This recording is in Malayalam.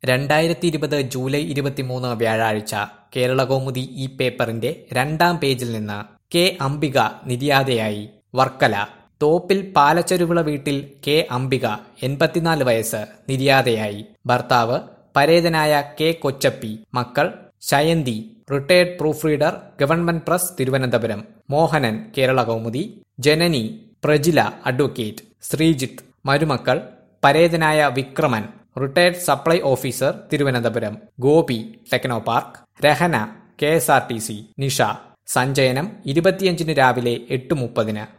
രണ്ടായിരത്തി ഇരുപത് ജൂലൈ ഇരുപത്തിമൂന്ന് വ്യാഴാഴ്ച കേരളകൗമുദി ഈ പേപ്പറിന്റെ രണ്ടാം പേജിൽ നിന്ന് കെ അംബിക നിര്യാതയായി വർക്കല തോപ്പിൽ പാലച്ചരുവിള വീട്ടിൽ കെ അംബിക എൺപത്തിനാല് വയസ്സ് നിര്യാതയായി ഭർത്താവ് പരേതനായ കെ കൊച്ചപ്പി മക്കൾ Shayanthi retired proof reader government press Thiruvananthapuram Mohanan Kerala Kaumudi Janani Prajila advocate Sreejith മരുമക്കൾ പരേതനായ Vikraman retired supply officer Thiruvananthapuram Gopi Technopark Rahana K S R T C Nisha സഞ്ചയനം ഇരുപത്തിയഞ്ചിന് രാവിലെ എട്ട് മുപ്പതിന്